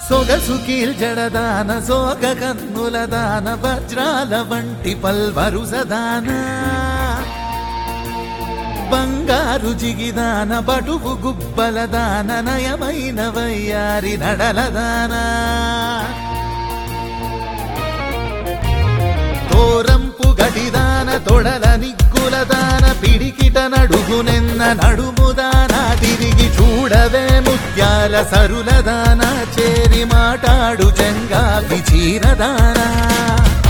సొగసు కీల్జడదాన సోగ కన్నుల దాన వజ్రాల వంటి పల్వరుసదాన బంగారు జిగిదాన బటువు గుబ్బల దాన నయమైన వయ్యారి నడలదానా తోరంపు గడిదాన తొడల నిగ్గులదాన పిడికిట నడుగునెన్న నడుముదాన తిరిగి చూడవే ముత్యాల సరులదాన చేరి మాటాడు జంగాకి చీరదానా